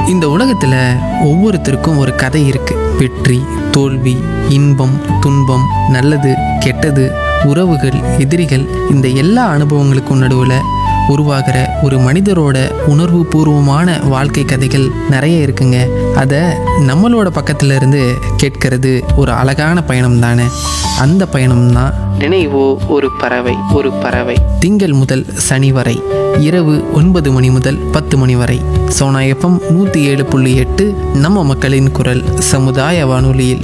இந்த உலகத்தில் ஒவ்வொருத்தருக்கும் ஒரு கதை இருக்கு வெற்றி தோல்வி இன்பம் துன்பம் நல்லது கெட்டது உறவுகள் எதிரிகள் இந்த எல்லா அனுபவங்களுக்கும் நடுவில் உருவாகிற ஒரு மனிதரோட உணர்வு பூர்வமான வாழ்க்கை கதைகள் நிறைய இருக்குங்க அதை நம்மளோட பக்கத்துல இருந்து கேட்கறது ஒரு அழகான பயணம் தானே அந்த பயணம் தான் நினைவோ ஒரு பறவை ஒரு பறவை திங்கள் முதல் சனி வரை இரவு ஒன்பது மணி முதல் பத்து மணி வரை சோனா எஃப்எம் நூற்றி ஏழு புள்ளி எட்டு நம்ம மக்களின் குரல் சமுதாய வானொலியில்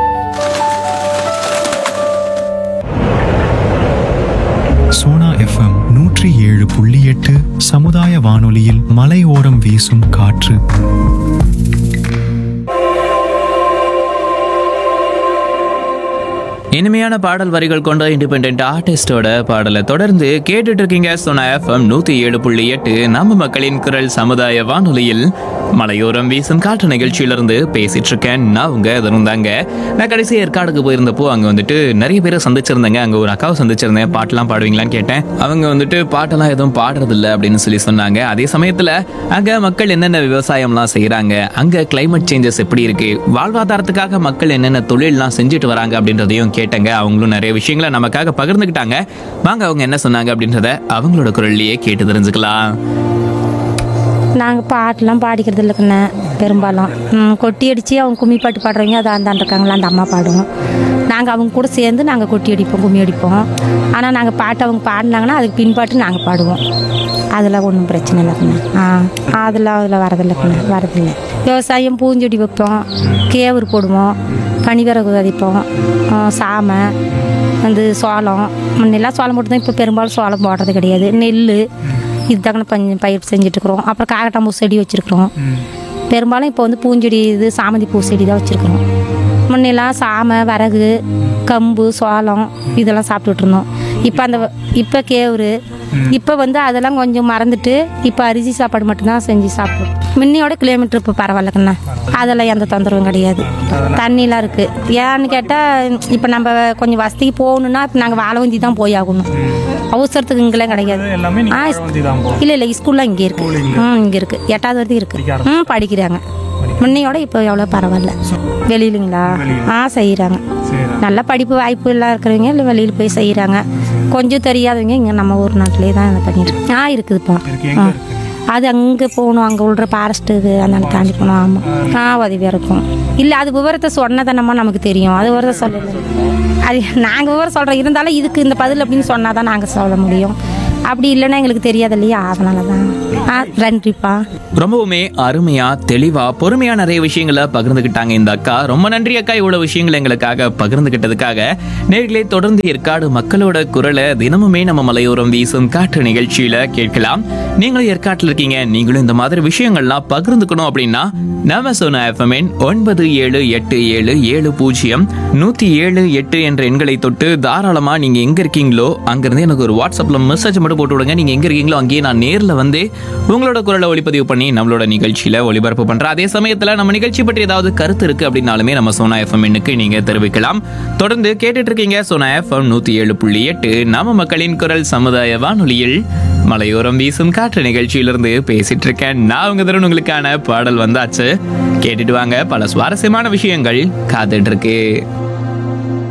சோனா எஃப்எம் நூற்றி ஏழு புள்ளி எட்டு சமுதாய வானொலியில் மலையோரம் வீசும் காற்று இனிமையான பாடல் வரிகள் கொண்ட இண்டிபெண்ட் ஆர்டிஸ்டோட பாடலை தொடர்ந்து கேட்டுட்டு இருக்கீங்க சொன்ன எஃப்எம் நூத்தி ஏழு புள்ளி எட்டு நம்ம மக்களின் குரல் சமுதாய வானொலியில் மலையோரம் வீசும் காற்று நிகழ்ச்சியிலிருந்து பேசிட்டு இருக்கேன் நான் உங்க இருந்தாங்க நான் கடைசி ஏற்காடுக்கு போயிருந்தப்போ அங்க வந்துட்டு நிறைய பேரை சந்திச்சிருந்தேங்க அங்க ஒரு அக்காவை சந்திச்சிருந்தேன் பாட்டெல்லாம் பாடுவீங்களான்னு கேட்டேன் அவங்க வந்துட்டு பாட்டெல்லாம் எதுவும் பாடுறதில்ல அப்படின்னு சொல்லி சொன்னாங்க அதே சமயத்துல அங்க மக்கள் என்னென்ன விவசாயம்லாம் செய்றாங்க அங்க கிளைமேட் சேஞ்சஸ் எப்படி இருக்கு வாழ்வாதாரத்துக்காக மக்கள் என்னென்ன தொழில்லாம் செஞ்சுட்டு வராங்க அப்படின்றதையும் கேட்டங்க அவங்களும் நிறைய விஷயங்களை நமக்காக பகிர்ந்துக்கிட்டாங்க வாங்க அவங்க என்ன சொன்னாங்க அப்படின்றத அவங்களோட குரல்லையே கேட்டு தெரிஞ்சுக்கலாம் நாங்கள் பாட்டெலாம் பாடிக்கிறது இல்லைக்கண்ணே பெரும்பாலும் ம், கொட்டி அடித்து அவங்க கும்மி பாட்டு பாடுறவங்க அது அந்த இருக்காங்களா அந்த அம்மா பாடுவோம் நாங்கள் அவங்க கூட சேர்ந்து நாங்கள் கொட்டி அடிப்போம் கும்மி அடிப்போம் ஆனால் நாங்கள் பாட்டு அவங்க பாடினாங்கன்னா அதுக்கு பின்பாட்டு நாங்கள் பாடுவோம் அதில் ஒன்றும் பிரச்சனை இல்லைக்கண்ணே ஆ அதில் அதில் வரதில்லைக்கண்ணே வரதில்லை விவசாயம் பூஞ்செடி வைப்போம் கேவரு போடுவோம் பனிவிறகு விதைப்போம் ஆ, சாமை வந்து சோளம் முன்னெல்லாம் சோளம் போட்டு தான் இப்போ பெரும்பாலும் சோளம் போடுறது கிடையாது நெல் இதுதாங்க பஞ்ச பயிர் செஞ்சுட்ருக்குறோம் அப்புறம் காகட்டாம்பூ செடி வச்சுருக்குறோம் பெரும்பாலும் இப்போ வந்து பூஞ்செடி இது சாமந்தி பூ செடி தான் வச்சுருக்குறோம் முன்னெல்லாம் சாமை வரகு கம்பு சோளம் இதெல்லாம் சாப்பிட்டுட்டு இருந்தோம் இப்போ அந்த இப்போ கேவுரு இப்போ வந்து அதெல்லாம் கொஞ்சம் மறந்துட்டு இப்போ அரிசி சாப்பாடு மட்டும்தான் செஞ்சு சாப்பிடுவோம் முன்னையோட கிலோமீட்டர் இப்போ பரவாயில்லக்கண்ணா அதெல்லாம் எந்த தொந்தரவும் கிடையாது தண்ணிலாம் இருக்குது ஏன்னு கேட்டால் இப்போ நம்ம கொஞ்சம் வசதிக்கு போகணுன்னா இப்போ நாங்கள் வாழவந்தி தான் போய் ஆகணும் அவசரத்துக்கு இங்கெல்லாம் கிடையாது ஆ இல்லை இல்லை ஸ்கூல்லாம் இங்கே இருக்கு ம் இங்கே இருக்கு எட்டாவது வரைக்கும் இருக்கு ம் படிக்கிறாங்க முன்னையோட இப்போ எவ்வளோ பரவாயில்ல வெளியிலுங்களா ஆ செய்கிறாங்க நல்ல படிப்பு வாய்ப்பு எல்லாம் இருக்கிறவங்க இல்லை வெளியில் போய் செய்கிறாங்க கொஞ்சம் தெரியாதவங்க இங்கே நம்ம ஊர் நாட்டிலே தான் இது பண்ணிட்டு ஆ இருக்குதுப்பா ஆ அது அங்கே போகணும் அங்கே உள்ள ஃபாரஸ்ட்டு அந்த தாண்டி போகணும் ஆமாம் ஆ உதவியாக இருக்கும் இல்லை அது விவரத்தை சொன்னதானம்மா நமக்கு தெரியும் அது விவரத்தை சொல்லலை அது நாங்கள் விவரம் சொல்கிறோம் இருந்தாலும் இதுக்கு இந்த பதில் அப்படின்னு சொன்னால் தான் நாங்கள் சொல்ல முடியும் அப்படி இல்லைன்னா எங்களுக்கு தெரியாது இல்லையா அதனால தான் ஆ நன்றிப்பா ரொம்பவுமே அருமையா தெளிவா பொறுமையா நிறைய விஷயங்களை பகிர்ந்துக்கிட்டாங்க இந்த அக்கா ரொம்ப நன்றி அக்கா இவ்வளவு விஷயங்களை எங்களுக்காக பகிர்ந்துக்கிட்டதுக்காக நேர்களே தொடர்ந்து ஏற்காடு மக்களோட குரலை தினமுமே நம்ம மலையோரம் வீசும் காற்று நிகழ்ச்சியில கேட்கலாம் நீங்களும் ஏற்காட்டில் இருக்கீங்க நீங்களும் இந்த மாதிரி விஷயங்கள்லாம் பகிர்ந்துக்கணும் அப்படின்னா நம்ம சொன்ன எஃப்எம்என் ஒன்பது ஏழு எட்டு ஏழு ஏழு பூஜ்ஜியம் நூத்தி ஏழு எட்டு என்ற எண்களை தொட்டு தாராளமா நீங்க எங்க இருக்கீங்களோ அங்கிருந்து எனக்கு ஒரு வாட்ஸ்அப்ல மெசேஜ் மட்டும் போட்டு விடுங்க நீங்க எங்க இருக்கீங்களோ அங்கேயே நான் நேர்ல வந்து உங்களோட குரலை ஒளிப்பதிவு பண்ணி நம்மளோட நிகழ்ச்சியில ஒளிபரப்பு பண்றேன் அதே சமயத்துல நம்ம நிகழ்ச்சி பற்றி ஏதாவது கருத்து இருக்கு அப்படின்னாலுமே நம்ம சோனா எஃப்எம் எண்ணுக்கு நீங்க தெரிவிக்கலாம் தொடர்ந்து கேட்டுட்டு இருக்கீங்க சோனா எஃப்எம் நூத்தி ஏழு புள்ளி எட்டு நம்ம மக்களின் குரல் சமுதாய வானொலியில் மலையோரம் வீசும் காற்று நிகழ்ச்சியிலிருந்து பேசிட்டு இருக்கேன் நான் உங்க தருண் உங்களுக்கான பாடல் வந்தாச்சு கேட்டுட்டு வாங்க பல சுவாரஸ்யமான விஷயங்கள் காத்துட்டு இருக்கு